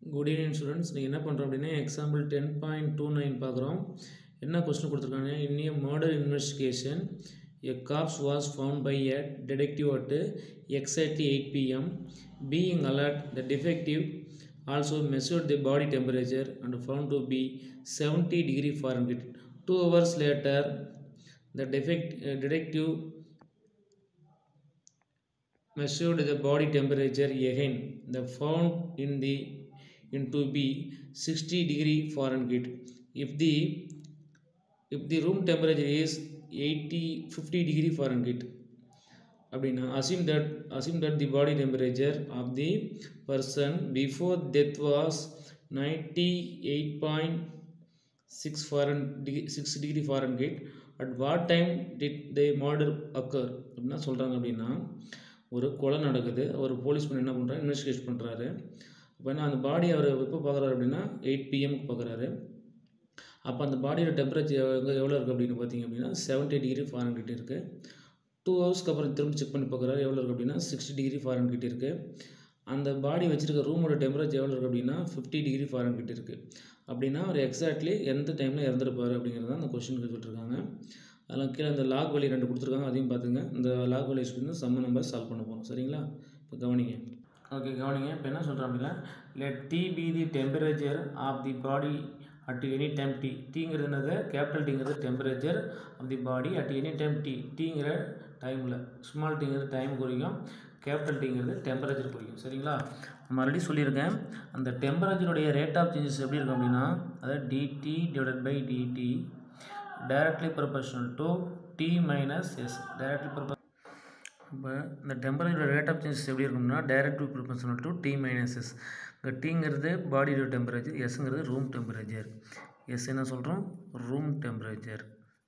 good evening students நீங்கள் என்ன பண்ணுறோம் அப்படின்னா example ten point two nine பார்க்குறோம் என்ன கொஸ்டின் கொடுத்துருக்காங்க in a murder investigation a corpse was found by a detective at exactly eight PM being alert the defective also measured the body temperature and found to be seventy degree Fahrenheit two hours later the defect detective measured the body temperature again the found in the in to be 60 degree fahrenheit if the if the room temperature is 80 50 degree fahrenheit அப்படின்னா assume that assume that the body temperature of the person before death was 98.6 Fahrenheit 6 degree Fahrenheit at what time did the murder occur அப்படின்னா சொல்கிறாங்க அப்படின்னா ஒரு கொலை நடக்குது ஒரு policeman என்ன பண்ணுறாரு இன்வெஸ்டிகேட் பண்ணுறாரு அப்போ என்ன அந்த பாடி அவர் எப்போ பார்க்குறாரு அப்படின்னா எயிட் பிஎம்க்கு பார்க்குறாரு அப்போ அந்த பாடியோட டெம்பரேச்சர் எவ்வளோ எவ்வளோ இருக்குது அப்படின்னு பார்த்தீங்க அப்படின்னா செவன்ட்டி டிகிரி ஃபாரன்கிட்ட இருக்குது டூ ஹவர்ஸ்க்கு அப்புறம் திரும்ப செக் பண்ணி பார்க்குறாரு எவ்வளோ இருக்குது அப்படின்னா சிக்ஸ்டி டிகிரி ஃபாரன்கிட்ட இருக்குது அந்த பாடி வச்சுருக்க ரூமோட டெம்பரேச்சர் எவ்வளோ இருக்குது அப்படின்னா ஃபிஃப்டி டிகிரி ஃபாரன்கிட்ட இருக்குது அப்படின்னா அவர் எக்ஸாக்ட்லி எந்த டைமில் இறந்துருப்பார் அப்படிங்கிறது தான் அந்த கொஷின் கேட்டுருக்காங்க அதெல்லாம் கீழே இந்த லாக் வழி ரெண்டு கொடுத்துருக்காங்க அதையும் பார்த்துங்க இந்த லாக் வழி யூஸ் பண்ணி சம்ம நம்பர் சால்வ் பண்ண போகிறோம் சரிங்களா இப்போ கவனிங்க ஓகே கவனிங்க இப்போ என்ன சொல்கிறோம் அப்படின்னா let T be the temperature of the body at any time T டீங்கிறது என்னது கேபிட்டல் டீங்கிறது temperature of the body at any time T டீங்கிற டைமில் ஸ்மால் டீங்கிறது டைம் குறிக்கும் கேபிட்டல் டீங்கிறது டெம்பரேச்சர் குறிக்கும் சரிங்களா நம்ம ஆல்ரெடி சொல்லியிருக்கேன் அந்த டெம்பரேச்சருடைய ரேட் ஆஃப் சேஞ்சஸ் எப்படி இருக்கும் அப்படின்னா அதாவது D T divided by D T directly proportional to t minus s directly proportional இப்போ இந்த டெம்பரேச்சர் ரேட் ஆஃப் சேஞ்சஸ் எப்படி இருக்கும்னா directly proportional to T minus S இங்கே டீங்கிறது பாடியோட டெம்பரேச்சர் எஸ்ங்கிறது ரூம் டெம்பரேச்சர் எஸ் என்ன சொல்கிறோம் ரூம் டெம்பரேச்சர்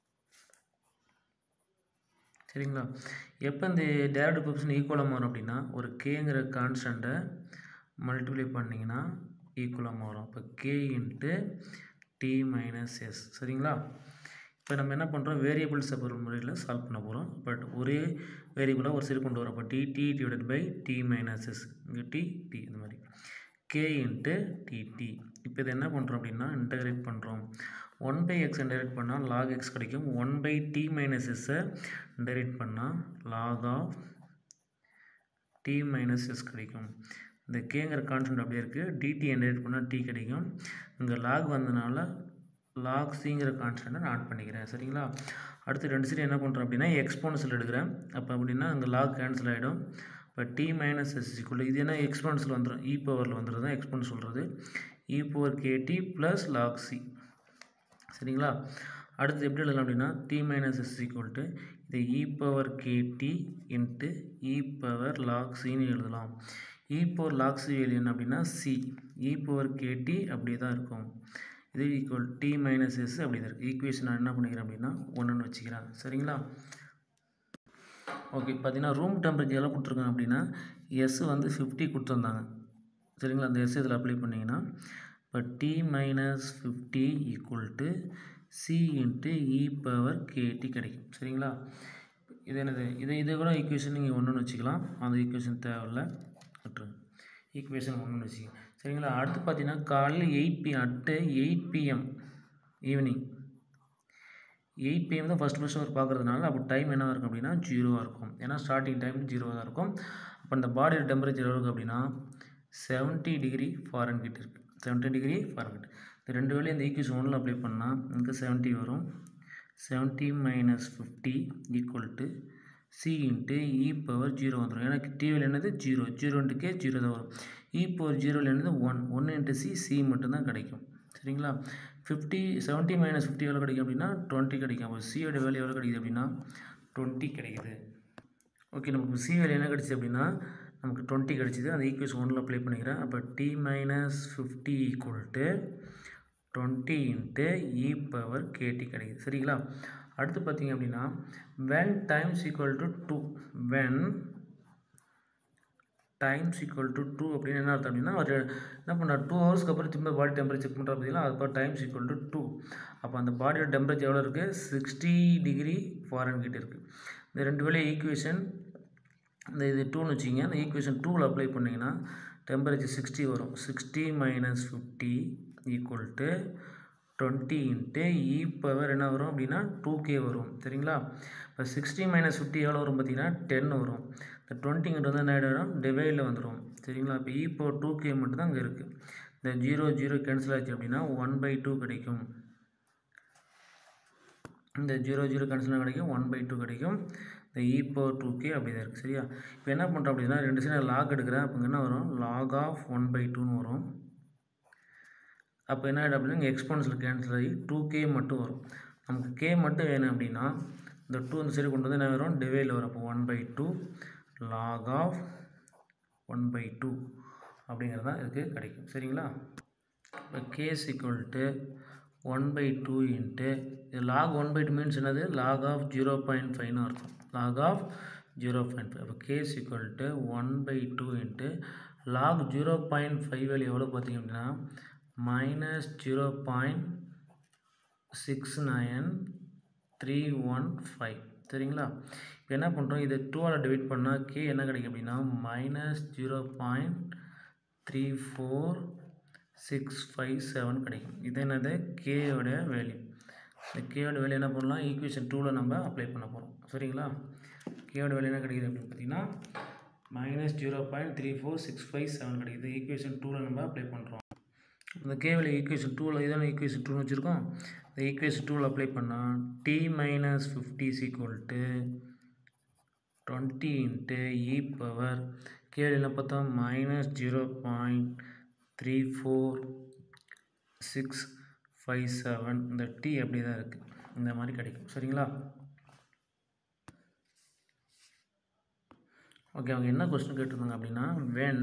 சரிங்களா எப்போ இந்த டேரக்ட் ப்ரொபோஷன் ஈக்குவலாக மாறும் அப்படின்னா ஒரு கேங்கிற கான்ஸ்டண்ட்டை மல்டிப்ளை பண்ணிங்கன்னா ஈக்குவலாக மாறும் இப்போ K into T minus S சரிங்களா இப்போ நம்ம என்ன பண்ணுறோம் வேரியபிள் செப்பரல் முறையில் சால்வ் பண்ண போகிறோம் பட் ஒரே வேரியபிளாக ஒரு சைடு கொண்டு வரோம் அப்போ D T divided by T minus S இங்கே டி டி இந்த மாதிரி கே இன்ட்டு டிடி இப்போ இதை என்ன பண்ணுறோம் அப்படின்னா இன்டகிரேட் பண்ணுறோம் ஒன் பை எக்ஸ் இன்டகிரேட் பண்ணால் லாக் எக்ஸ் கிடைக்கும் ஒன் பை டி மைனஸ் எஸ்ஸை இன்டகிரேட் பண்ணால் log of T minus S கிடைக்கும் இந்த கேங்கிற கான்ஸ்டன்ட் அப்படியே இருக்குது டிடி இன்டகிரேட் பண்ணால் டி கிடைக்கும் இங்கே லாக் வந்தனால லாக் சிங்கிற கான்ஸ்டன்ட்டை நான் ஆட் பண்ணிக்கிறேன் சரிங்களா அடுத்து ரெண்டு சைடு என்ன பண்ணுறேன் அப்படின்னா எக்ஸ்போனன்ஸில் எடுக்கிறேன் அப்போ அப்படின்னா அங்கே லாக் கேன்சல் ஆகிடும் இப்போ டி மைனஸ் எஸ் இக்குள்ள இது என்ன எக்ஸ்போனன்ஸில் வந்துடும் இ பவரில் வந்துடுது தான் எக்ஸ்போனன்ஸ் சொல்கிறது E power K T plus log C சரிங்களா அடுத்து எப்படி எழுதலாம் அப்படின்னா T minus S equal to இதை E power K T into E power log சின்னு எழுதலாம் E power log C value என்ன அப்படின்னா சி இ பவர் கேடி அப்படியே தான் இருக்கும் இது ஈக்குவல் டி மைனஸ் எஸ் அப்படி தான் இருக்குது ஈக்குவேஷன் நான் என்ன பண்ணிக்கிறேன் அப்படின்னா ஒன்றுன்னு வச்சுக்கிறேன் சரிங்களா ஓகே பார்த்தீங்கன்னா ரூம் டெம்பரேச்சர் எல்லாம் கொடுத்துருக்காங்க அப்படின்னா எஸ் வந்து ஃபிஃப்டி கொடுத்துருந்தாங்க சரிங்களா அந்த எஸ் இதில் அப்ளை பண்ணிங்கன்னா இப்போ T minus fifty equal to C into E power K T கிடைக்கும் சரிங்களா இது என்னது இது இதை கூட ஈக்குவேஷன் நீங்கள் ஒன்றுன்னு வச்சுக்கலாம் அந்த ஈக்குவேஷன் தேவையில்ல விட்டுருங்க ஈக்குவேஷன் ஒன்றுன்னு வச்சுக்கலாம் சரிங்களா அடுத்து பார்த்தீங்கன்னா காலையில் eight P at eight PM evening eight PM தான் ஃபஸ்ட் ஃபஸ்ட் அவர் பார்க்குறதுனால அப்போ டைம் என்னவாக இருக்கும் அப்படின்னா ஜீரோவாக இருக்கும் ஏன்னா ஸ்டார்டிங் டைம் ஜீரோவாக தான் இருக்கும் அப்போ அந்த பாடியோட டெம்பரேச்சர் எவ்வளோ இருக்குது அப்படின்னா செவன்ட்டி டிகிரி ஃபாரன் கிட்ட இருக்குது செவன்ட்டி டிகிரி ஃபாரன் கிட்ட இந்த ரெண்டு வேலையும் இந்த ஈக்குவேஷன் ஒன்றில் அப்ளை பண்ணால் இங்கே செவன்ட்டி வரும் seventy minus fifty equal to C into E power zero வந்துடும் ஏன்னா டிவியில் என்னது zero zero into K zero தான் வரும் இ பவர் ஜீரோவில் என்னது ஒன் ஒன்று இன்ட்டு சி சி மட்டும்தான் கிடைக்கும் சரிங்களா ஃபிஃப்டி செவன்ட்டி மைனஸ் ஃபிஃப்டி எவ்வளோ கிடைக்கும் அப்படின்னா டுவெண்ட்டி கிடைக்கும் அப்போ சியோட வேல்யூ எவ்வளோ கிடைக்குது அப்படின்னா டுவெண்ட்டி கிடைக்குது ஓகே நமக்கு சி வேல்யூ என்ன கிடச்சிது அப்படின்னா நமக்கு டுவெண்ட்டி கிடச்சிது அந்த ஈக்குவேஷன் ஒன்றில் அப்ளை பண்ணிக்கிறேன் அப்போ T minus fifty equal to twenty into E power K T கிடைக்குது சரிங்களா அடுத்து பார்த்தீங்க அப்படின்னா when times equal to two when times equal to two அப்படின்னு என்ன அர்த்தம் அப்படின்னா அவர் என்ன பண்ணார் டூ ஹவர்ஸ்க்கு அப்புறம் திரும்ப பாடி டெம்பரேச்சர் செக் பண்ணுறா பார்த்தீங்கன்னா அது இப்போ டைம்ஸ் ஈக்குவல் டு டூ அப்போ அந்த பாடியோட டெம்பரேச்சர் எவ்வளோ இருக்குது சிக்ஸ்டி டிகிரி ஃபாரன் கிட்ட இருக்குது இந்த ரெண்டு வேலையை ஈக்குவேஷன் இந்த இது டூன்னு வச்சிங்க அந்த ஈக்குவேஷன் டூவில் அப்ளை பண்ணிங்கன்னா டெம்பரேச்சர் சிக்ஸ்டி வரும் sixty minus fifty equal to twenty into E power என்ன வரும் அப்படின்னா டூ கே வரும் சரிங்களா இப்போ சிக்ஸ்டி மைனஸ் ஃபிஃப்டி எவ்வளோ வரும் பார்த்தீங்கன்னா டென் வரும் இந்த டுவெண்ட்டிங்கிட்ட வந்து என்ன ஆகிடும் டிவைடில் வந்துடும் சரிங்களா இப்போ இ பவர் டூ கே மட்டும் தான் அங்கே இருக்குது இந்த ஜீரோ ஜீரோ கேன்சல் ஆச்சு அப்படின்னா ஒன் பை டூ கிடைக்கும் இந்த ஜீரோ ஜீரோ கேன்சல் கிடைக்கும் ஒன் பை டூ கிடைக்கும் இந்த இ பவர் டூ கே அப்படி தான் இருக்குது சரியா இப்போ என்ன பண்ணுறோம் அப்படின்னா ரெண்டு சைடு லாக் எடுக்கிறேன் அப்போ என்ன வரும் லாக் ஆஃப் ஒன் பை டூன்னு வரும் அப்போ என்ன ஆகிடும் அப்படின்னா இங்கே எக்ஸ்போனன்ஸில் கேன்சல் ஆகி டூ கே மட்டும் வரும் நமக்கு கே மட்டும் வேணும் அப்படின்னா இந்த டூ இந்த சைடு கொண்டு வந்து என்ன வரும் டிவைடில் வரும் அப்போ one by two log of one by two அப்படிங்கிறது தான் இதுக்கு கிடைக்கும் சரிங்களா இப்போ K is equal to one by two into இது log one by two means என்னது லாக் ஆஃப் ஜீரோ பாயிண்ட் ஃபைவ்னு இருக்கும் log of zero point five அப்போ K is equal to one by two into log zero point five value எவ்வளோ பார்த்தீங்க அப்படின்னா minus zero point six nine three one five சரிங்களா இப்போ என்ன பண்ணுறோம் இதை டூவால் டிவைட் பண்ணால் கே என்ன கிடைக்கும் அப்படின்னா minus zero point three four six five seven கிடைக்கும் இது என்னது கேயோட வேல்யூ இந்த கேயோட வேல்யூ என்ன பண்ணலாம் ஈக்குவேஷன் டூவில் நம்ம அப்ளை பண்ண போகிறோம் சரிங்களா கேயோட வேல்யூ என்ன கிடைக்குது அப்படின்னு பார்த்தீங்கன்னா minus zero point three four six five seven கிடைக்குது ஈக்குவேஷன் டூவில் நம்ம அப்ளை பண்ணுறோம் இந்த கேவல ஈக்குவேஷன் டூவில் இதான ஈக்குவேஷன் டூன்னு வச்சுருக்கோம் இந்த ஈக்குவேஷன் டூவில் அப்ளை பண்ணால் T minus fifty equal to twenty into E power கேள்வி என்ன பார்த்தா minus zero point three four six five seven இந்த டி அப்படி தான் இருக்குது இந்த மாதிரி கிடைக்கும் சரிங்களா ஓகே அவங்க என்ன கொஸ்டின் கேட்டிருந்தாங்க அப்படின்னா வென்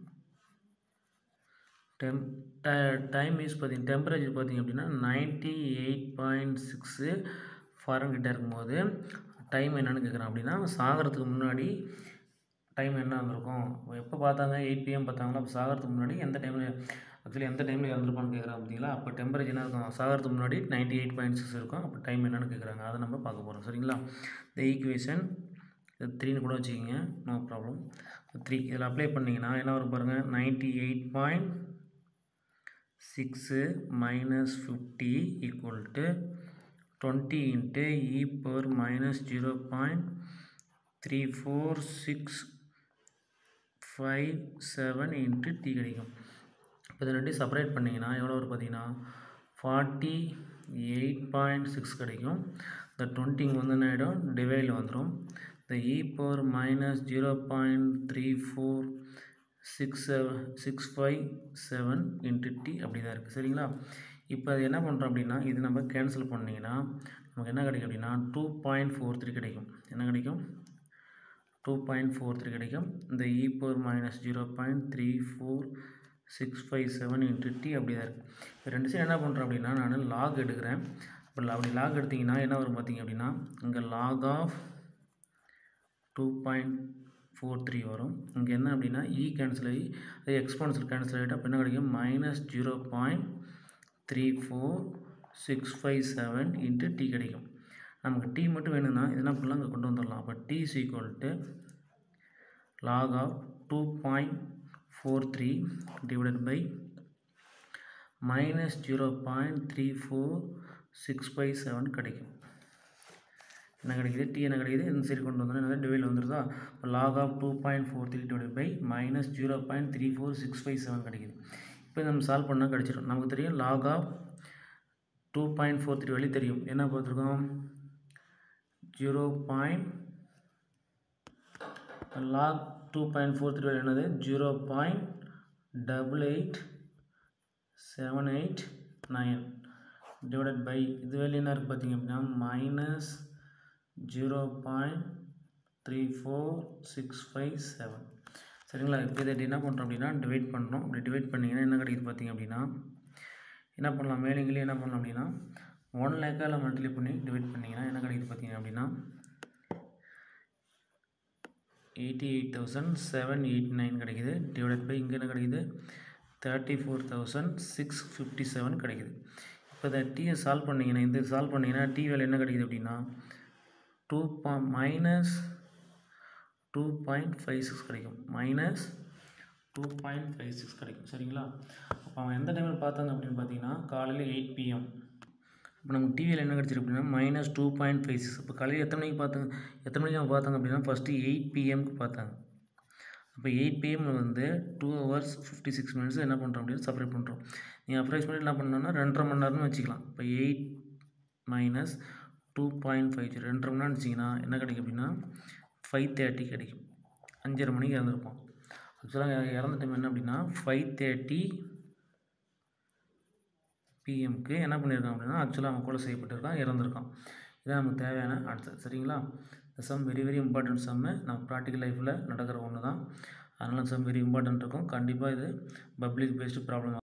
டெம் டைம் இஸ் பார்த்தீங்க டெம்பரேச்சர் பார்த்தீங்க அப்படின்னா ninety eight point six Fahrenheit கிட்ட இருக்கும்போது டைம் என்னென்னு கேட்குறேன் அப்படின்னா சாகிறதுக்கு முன்னாடி டைம் என்ன வந்திருக்கும் எப்போ பார்த்தாங்க எயிட் பிஎம் பார்த்தாங்களா அப்போ சாகிறதுக்கு முன்னாடி எந்த டைமில் ஆக்சுவலி எந்த டைமில் இறந்துருப்பான்னு கேட்குறாங்க பார்த்தீங்களா அப்போ டெம்பரேச்சர் என்ன இருக்கும் சாகிறதுக்கு முன்னாடி நைன்ட்டி எயிட் பாயிண்ட் சிக்ஸ் இருக்கும் அப்போ டைம் என்னென்னு கேட்குறாங்க அதை நம்ம பார்க்க போகிறோம் சரிங்களா இந்த ஈக்குவேஷன் த்ரீன்னு கூட வச்சுக்கிங்க நோ ப்ராப்ளம் த்ரீ இதில் அப்ளை பண்ணிங்கன்னா என்ன வரும் பாருங்கள் ninety eight point six minus fifty equal to twenty into E power minus zero point three four six five seven into T கிடைக்கும் இப்போ இது ரெண்டையும் செப்பரேட் பண்ணிங்கன்னா எவ்வளோ வரும் பார்த்தீங்கன்னா ஃபார்ட்டி எயிட் பாயிண்ட் சிக்ஸ் கிடைக்கும் இந்த டுவெண்ட்டிங்க வந்து என்ன ஆகிடும் டிவைடில் வந்துடும் இந்த E power minus zero point three four six seven six five seven into T அப்படி தான் இருக்குது சரிங்களா இப்போ அது என்ன பண்ணுறோம் அப்படின்னா இது நம்ம கேன்சல் பண்ணிங்கன்னா நமக்கு என்ன கிடைக்கும் அப்படின்னா டூ பாயிண்ட் ஃபோர் த்ரீ கிடைக்கும் என்ன கிடைக்கும் டூ பாயிண்ட் ஃபோர் த்ரீ கிடைக்கும் இந்த E power minus zero point three four six five seven into T அப்படி தான் இருக்குது இப்போ ரெண்டு சைடு என்ன பண்ணுறேன் அப்படின்னா நான் லாக் எடுக்கிறேன் இப்போ அப்படி லாக் எடுத்திங்கன்னா என்ன வரும் பார்த்தீங்க அப்படின்னா இங்கே log of two point four three வரும் இங்கே என்ன அப்படின்னா இ கேன்சல் ஆகி அது எக்ஸ்பான்சல் கேன்சல் ஆகிட்டு அப்போ என்ன கிடைக்கும் minus zero point three four six five seven into T கிடைக்கும் நமக்கு டி மட்டும் வேணும்னா இது என்ன பண்ணலாம் இங்கே கொண்டு வந்துடலாம் அப்போ T is equal to log of two point four three divided by minus zero point three four six five seven கிடைக்கும் என்ன கிடைக்குது டி என்ன கிடைக்குது இந்த சைடு கொண்டு வந்தோன்னா என்ன டிவைடில் வந்துருதா இப்போ log of two point four three divide by minus zero point three four six five seven கிடைக்குது இப்போ நம்ம சால்வ் பண்ணால் கிடச்சிடும் நமக்கு தெரியும் log of two point four three வழி தெரியும் என்ன பார்த்துருக்கோம் zero point log two point four three என்னது zero point double eight seven eight nine divided by இது வேலை என்ன இருக்குது பார்த்தீங்க அப்படின்னா minus zero point three four six five seven சரிங்களா இப்போ இதை என்ன பண்ணுறோம் அப்படின்னா டிவைட் பண்ணுறோம் அப்படி டிவைட் பண்ணிங்கன்னா என்ன கிடைக்குது பார்த்தீங்க அப்படின்னா என்ன பண்ணலாம் மேலேங்கிலே என்ன பண்ணலாம் அப்படின்னா ஒன் லேக்கால் மல்டிப்ளை பண்ணி டிவைட் பண்ணிங்கன்னா என்ன கிடைக்குது பார்த்தீங்க அப்படின்னா eighty eight thousand seven eight nine கிடைக்குது டிவைட் பை இங்கே என்ன கிடைக்குது thirty four thousand six fifty seven கிடைக்குது இப்போ இந்த டீயை சால்வ் பண்ணிங்கன்னா இந்த சால்வ் பண்ணிங்கன்னா டி வேலை என்ன கிடைக்குது அப்படின்னா டூ பா minus two point five six கிடைக்கும் minus two point five six கிடைக்கும் சரிங்களா அப்போ அவன் எந்த டைமில் பார்த்தாங்க அப்படின்னு பார்த்தீங்கன்னா காலையில் எயிட் பிஎம் இப்போ நமக்கு டிவியில் என்ன கிடச்சிருக்கு அப்படின்னா minus two point five six இப்போ காலையில் எத்தனை மணிக்கு பார்த்தாங்க எத்தனை மணிக்கு அவன் பார்த்தாங்க அப்படின்னா ஃபஸ்ட்டு எயிட் பிஎம்க்கு பார்த்தாங்க அப்போ எயிட் பிஎம்மில் வந்து two hours fifty six minutes என்ன பண்ணுறோம் அப்படின்னு செப்பரேட் பண்ணுறோம் நீங்கள் அப்ராக்சிமேட் என்ன பண்ணணும்னா ரெண்டரை மணி நேரம்னு வச்சுக்கலாம் இப்போ eight minus two point five zero ரெண்டரை மணி நேரம் வச்சிங்கன்னா என்ன கிடைக்கும் அப்படின்னா ஃபைவ் தேர்ட்டி கிடைக்கும் அஞ்சரை மணிக்கு இறந்துருப்போம் ஆக்சுவலாக இறந்த டைம் என்ன அப்படின்னா ஃபைவ் தேர்ட்டி பிஎம்க்கு என்ன பண்ணியிருக்கான் அப்படின்னா ஆக்சுவலாக அவன் கொலை செய்யப்பட்டிருக்கான் இறந்துருக்கான் இதான் நமக்கு தேவையான ஆன்சர் சரிங்களா இந்த sum very very important sum நம்ம ப்ராக்டிக்கல் லைஃப்பில் நடக்கிற ஒன்று தான் அதனால் சம் வெரி இம்பார்ட்டன்ட் இருக்கும் கண்டிப்பாக இது பப்ளிக் பேஸ்டு ப்ராப்ளம்